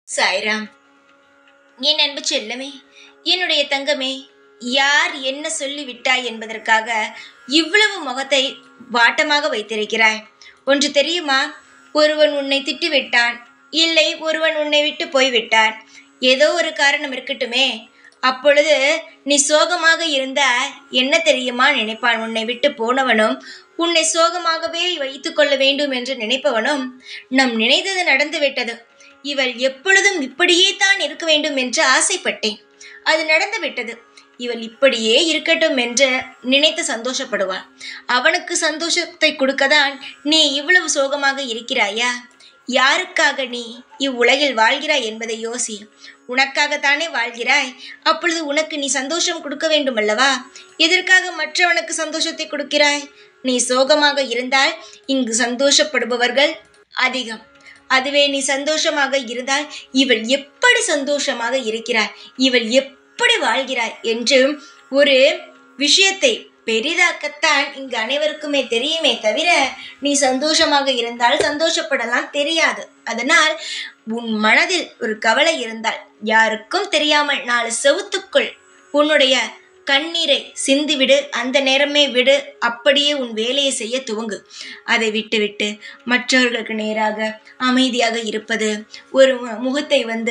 சாய்ராம் என் அன்பு செல்லமே என்னுடைய தங்கமே யார் என்ன சொல்லி விட்டாய் என்பதற்காக இவ்வளவு முகத்தை வாட்டமாக வைத்திருக்கிறாய் ஒன்று தெரியுமா ஒருவன் உன்னை திட்டிவிட்டான் இல்லை ஒருவன் உன்னை விட்டு போய்விட்டான் ஏதோ ஒரு காரணம் இருக்கட்டுமே அப்பொழுது நீ சோகமாக இருந்தா என்ன தெரியுமா நினைப்பான் உன்னை விட்டு போனவனும் உன்னை சோகமாகவே வைத்துக் கொள்ள வேண்டும் என்று நினைப்பவனும் நம் நினைத்தது நடந்து விட்டது இவள் எப்பொழுதும் இப்படியே தான் இருக்க வேண்டும் என்று ஆசைப்பட்டேன் அது நடந்து விட்டது இவள் இப்படியே இருக்கட்டும் என்று நினைத்து சந்தோஷப்படுவாள் அவனுக்கு சந்தோஷத்தை கொடுக்கதான் நீ இவ்வளவு சோகமாக இருக்கிறாயா யாருக்காக நீ இவ்வுலகில் வாழ்கிறாய் என்பதை யோசி உனக்காகத்தானே வாழ்கிறாய் அப்பொழுது உனக்கு நீ சந்தோஷம் கொடுக்க வேண்டும் அல்லவா எதற்காக மற்றவனுக்கு சந்தோஷத்தை கொடுக்கிறாய் நீ சோகமாக இருந்தால் இங்கு சந்தோஷப்படுபவர்கள் அதிகம் அதுவே நீ சந்தோஷமாக இருந்தால் இவள் எப்படி சந்தோஷமாக இருக்கிறாய் இவள் எப்படி வாழ்கிறாய் என்று ஒரு விஷயத்தை பெரிதாக்கத்தான் இங்கு அனைவருக்குமே தெரியுமே தவிர நீ சந்தோஷமாக இருந்தால் சந்தோஷப்படலாம் தெரியாது அதனால் உன் மனதில் ஒரு கவலை இருந்தால் யாருக்கும் தெரியாமல் நாலு செவுத்துக்குள் உன்னுடைய கண்ணீரை சிந்திவிடு அந்த நேரமே விடு அப்படியே உன் வேலையை செய்ய துவங்கு அதை விட்டுவிட்டு மற்றவர்களுக்கு நேராக அமைதியாக இருப்பது ஒரு மு- முகத்தை வந்து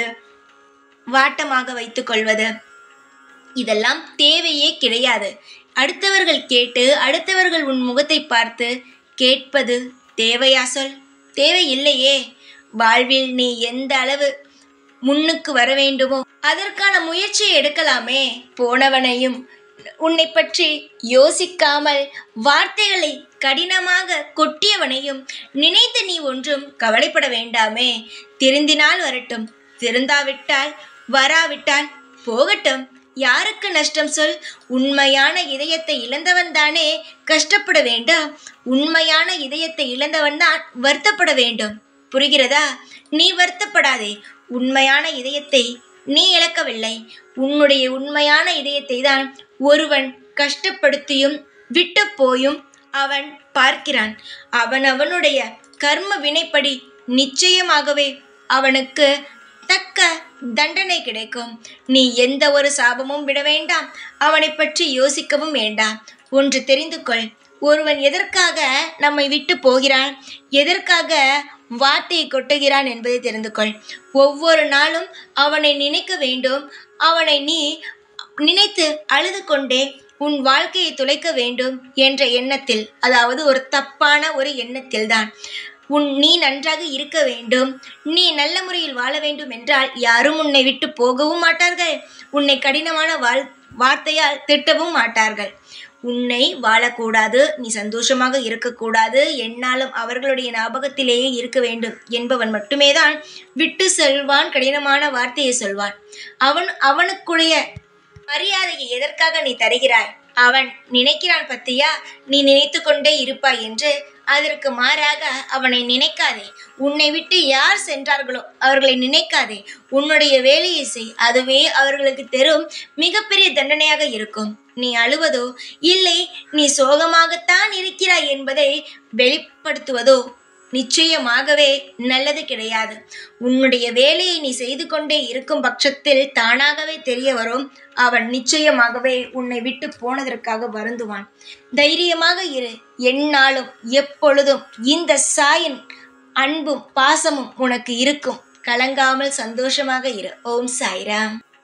வாட்டமாக வைத்துக்கொள்வது இதெல்லாம் தேவையே கிடையாது அடுத்தவர்கள் கேட்டு அடுத்தவர்கள் உன் முகத்தை பார்த்து கேட்பது தேவையா சொல் தேவையில்லையே வாழ்வில் நீ எந்த அளவு முன்னுக்கு வர வேண்டுமோ அதற்கான முயற்சியை எடுக்கலாமே போனவனையும் உன்னை பற்றி யோசிக்காமல் வார்த்தைகளை கடினமாக கொட்டியவனையும் நினைத்து நீ ஒன்றும் கவலைப்பட வேண்டாமே திருந்தினால் வரட்டும் திருந்தாவிட்டால் வராவிட்டால் போகட்டும் யாருக்கு நஷ்டம் சொல் உண்மையான இதயத்தை இழந்தவன் தானே கஷ்டப்பட வேண்டும் உண்மையான இதயத்தை இழந்தவன் தான் வருத்தப்பட வேண்டும் புரிகிறதா நீ வருத்தப்படாதே உண்மையான இதயத்தை நீ இழக்கவில்லை உன்னுடைய உண்மையான இதயத்தை தான் ஒருவன் கஷ்டப்படுத்தியும் விட்டு போயும் அவன் பார்க்கிறான் அவன் அவனுடைய கர்ம வினைப்படி நிச்சயமாகவே அவனுக்கு தக்க தண்டனை கிடைக்கும் நீ எந்த ஒரு சாபமும் விட வேண்டாம் அவனை பற்றி யோசிக்கவும் வேண்டாம் ஒன்று தெரிந்து கொள் ஒருவன் எதற்காக நம்மை விட்டு போகிறான் எதற்காக வார்த்தையை கொட்டுகிறான் என்பதை தெரிந்து கொள் ஒவ்வொரு நாளும் அவனை நினைக்க வேண்டும் அவனை நீ நினைத்து அழுது கொண்டே உன் வாழ்க்கையை துளைக்க வேண்டும் என்ற எண்ணத்தில் அதாவது ஒரு தப்பான ஒரு எண்ணத்தில்தான் உன் நீ நன்றாக இருக்க வேண்டும் நீ நல்ல முறையில் வாழ வேண்டும் என்றால் யாரும் உன்னை விட்டு போகவும் மாட்டார்கள் உன்னை கடினமான வாழ் வார்த்தையால் திட்டவும் மாட்டார்கள் உன்னை வாழக்கூடாது நீ சந்தோஷமாக இருக்கக்கூடாது என்னாலும் அவர்களுடைய ஞாபகத்திலேயே இருக்க வேண்டும் என்பவன் மட்டுமே தான் விட்டு செல்வான் கடினமான வார்த்தையை சொல்வான் அவன் அவனுக்குரிய மரியாதையை எதற்காக நீ தருகிறாய் அவன் நினைக்கிறான் பத்தியா நீ நினைத்து கொண்டே இருப்பாய் என்று அதற்கு மாறாக அவனை நினைக்காதே உன்னை விட்டு யார் சென்றார்களோ அவர்களை நினைக்காதே உன்னுடைய வேலையை செய் அதுவே அவர்களுக்கு தரும் மிகப்பெரிய தண்டனையாக இருக்கும் நீ அழுவதோ இல்லை நீ சோகமாகத்தான் இருக்கிறாய் என்பதை வெளிப்படுத்துவதோ நிச்சயமாகவே நல்லது கிடையாது உன்னுடைய வேலையை நீ செய்து கொண்டே இருக்கும் பட்சத்தில் தானாகவே தெரிய வரும் அவன் நிச்சயமாகவே உன்னை விட்டு போனதற்காக வருந்துவான் தைரியமாக இரு எந்நாளும் எப்பொழுதும் இந்த சாயின் அன்பும் பாசமும் உனக்கு இருக்கும் கலங்காமல் சந்தோஷமாக இரு ஓம் சாய்ராம்